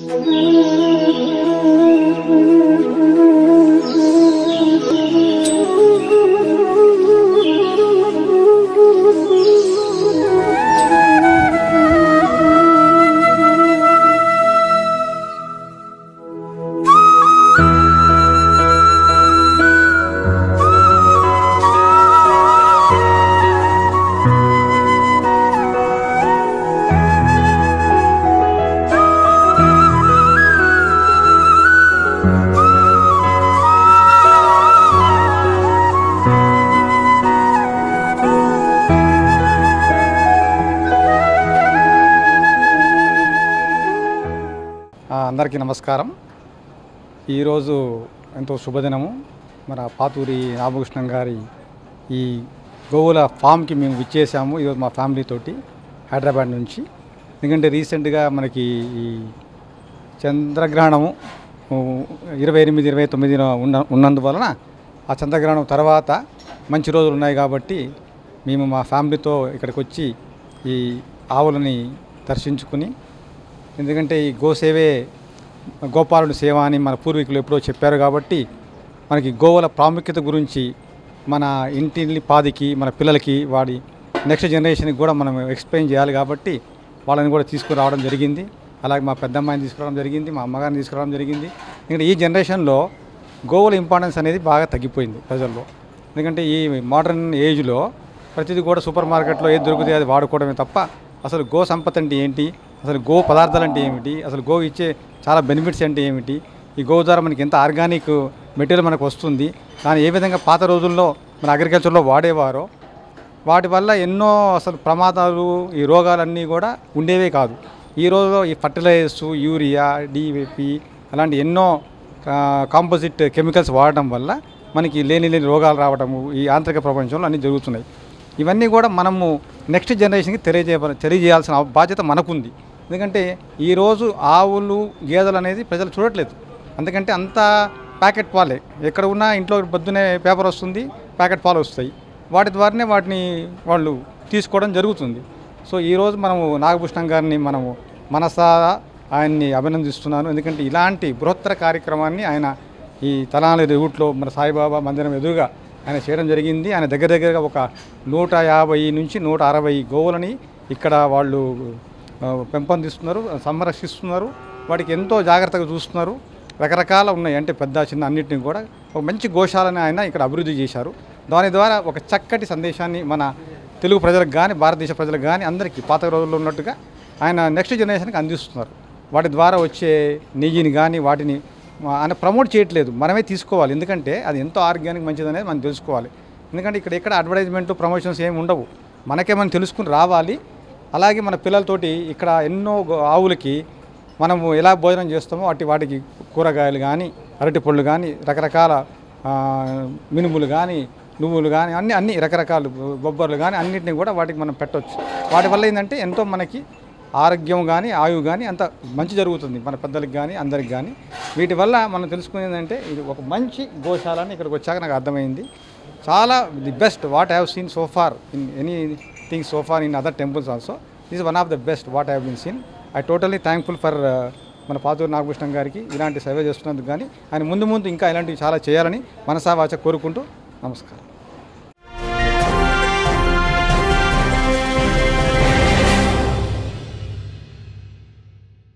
ఆ, అందరికీ నమస్కారం ఈరోజు ఎంతో శుభదినము మన పాతూరి రామకృష్ణం గారి ఈ గోవుల ఫామ్కి మేము విచ్చేసాము ఈరోజు మా ఫ్యామిలీ తోటి హైదరాబాద్ నుంచి ఎందుకంటే రీసెంట్గా మనకి ఈ చంద్రగ్రహణము ఊ, ఇరవై ఎనిమిది ఇరవై తొమ్మిదిన ఉన్న ఉన్నందువలన ఆ చంద్రగ్రహణం తర్వాత మంచి రోజులు ఉన్నాయి కాబట్టి మేము మా ఫ్యామిలీతో ఇక్కడికి వచ్చి ఈ ఆవులని దర్శించుకుని ఎందుకంటే ఈ గోసేవే గోపాలుని సేవ అని మన పూర్వీకులు ఎప్పుడో చెప్పారు కాబట్టి మనకి గోవుల ప్రాముఖ్యత గురించి మన ఇంటిని పాదికి మన పిల్లలకి వాడి నెక్స్ట్ జనరేషన్కి కూడా మనం ఎక్స్ప్లెయిన్ చేయాలి కాబట్టి వాళ్ళని కూడా తీసుకురావడం జరిగింది అలాగే మా పెద్దమ్మాయిని తీసుకురావడం జరిగింది మా అమ్మగారిని తీసుకురావడం జరిగింది ఎందుకంటే ఈ జనరేషన్లో గోవుల ఇంపార్టెన్స్ అనేది బాగా తగ్గిపోయింది ప్రజల్లో ఎందుకంటే ఈ మోడర్న్ ఏజ్లో ప్రతిదీ కూడా సూపర్ మార్కెట్లో ఏది దొరుకుతుంది అది వాడుకోవడమే తప్ప అసలు గో సంపద అంటే ఏంటి అసలు గో పదార్థాలు అంటే ఏమిటి అసలు గో ఇచ్చే చాలా బెనిఫిట్స్ అంటే ఏమిటి ఈ గో ద్వారా మనకి ఎంత ఆర్గానిక్ మెటీరియల్ మనకు వస్తుంది కానీ ఏ విధంగా పాత రోజుల్లో మన అగ్రికల్చర్లో వాడేవారో వాటి వల్ల ఎన్నో అసలు ప్రమాదాలు ఈ రోగాలన్నీ కూడా ఉండేవే కాదు ఈ రోజులో ఈ ఫర్టిలైజర్స్ యూరియా డివిపి అలాంటి ఎన్నో కాంపోజిట్ కెమికల్స్ వాడటం వల్ల మనకి లేని లేని రోగాలు రావడము ఈ ఆంతరిక ప్రపంచంలో అన్నీ జరుగుతున్నాయి ఇవన్నీ కూడా మనము నెక్స్ట్ జనరేషన్కి తెలియజేయ తెలియజేయాల్సిన బాధ్యత మనకుంది ఎందుకంటే ఈరోజు ఆవులు గేదెలు అనేది ప్రజలు చూడట్లేదు ఎందుకంటే అంతా ప్యాకెట్ పాలే ఎక్కడ ఉన్నా ఇంట్లో పొద్దునే పేపర్ వస్తుంది ప్యాకెట్ పాలు వస్తాయి వాటి ద్వారానే వాటిని వాళ్ళు తీసుకోవడం జరుగుతుంది సో ఈరోజు మనము నాగభూషణం గారిని మనము మనసారా ఆయన్ని అభినందిస్తున్నాను ఎందుకంటే ఇలాంటి బృహత్తర కార్యక్రమాన్ని ఆయన ఈ తలాలి రూట్లో మన సాయిబాబా మందిరం ఎదురుగా ఆయన చేయడం జరిగింది ఆయన దగ్గర దగ్గరగా ఒక నూట యాభై నుంచి నూట అరవై గోవులని ఇక్కడ వాళ్ళు ఆ, పెంపొందిస్తున్నారు సంరక్షిస్తున్నారు వాటికి ఎంతో జాగ్రత్తగా చూస్తున్నారు రకరకాల ఉన్నాయి అంటే పెద్ద చిన్న అన్నింటినీ కూడా ఒక మంచి గోశాలని ఆయన ఇక్కడ అభివృద్ధి చేశారు దాని ద్వారా ఒక చక్కటి సందేశాన్ని మన తెలుగు ప్రజలకు కానీ భారతదేశ ప్రజలకు కానీ అందరికీ పాత రోజుల్లో ఉన్నట్టుగా ఆయన నెక్స్ట్ జనరేషన్కి అందిస్తున్నారు వాటి ద్వారా వచ్చే నెయ్యిని కానీ వాటిని మా- ఆయన ప్రమోట్ చేయట్లేదు మనమే తీసుకోవాలి ఎందుకంటే అది ఎంతో ఆర్గానిక్ మంచిదనేది మనం తెలుసుకోవాలి ఎందుకంటే ఇక్కడ ఎక్కడ అడ్వర్టైజ్మెంట్ ప్రమోషన్స్ ఏమి ఉండవు మనకే మనం తెలుసుకుని రావాలి అలాగే మన పిల్లలతోటి ఇక్కడ ఎన్నో గో- ఆవులకి మనము ఎలా భోజనం చేస్తామో అట్టి వాటికి కూరగాయలు కానీ అరటి పళ్ళు కానీ రకరకాల ఆ, మినుములు కానీ నువ్వులు కానీ అన్ని అన్ని రకరకాల బొబ్బర్లు కానీ అన్నిటిని కూడా వాటికి మనం పెట్టవచ్చు వాటి వల్ల ఏంటంటే ఎంతో మనకి ఆరోగ్యం కానీ ఆయువు కానీ అంత మంచి జరుగుతుంది మన పెద్దలకు కానీ అందరికి కానీ వీటి వల్ల మనం తెలుసుకునేది ఏంటంటే ఇది ఒక మంచి గోశాల అని ఇక్కడికి వచ్చాక నాకు అర్థమైంది చాలా the best what have seen so far in anything so far in other temples also this one of the best what have been seen I totally thankful for మన పాతూరు నాగభూషణం గారికి ఇలాంటి సేవ చేస్తున్నందుకు కానీ ఆయన ముందు ముందు ఇంకా ఇలాంటివి చాలా చేయాలని మనసా వాచ కోరుకుంటూ నమస్కారం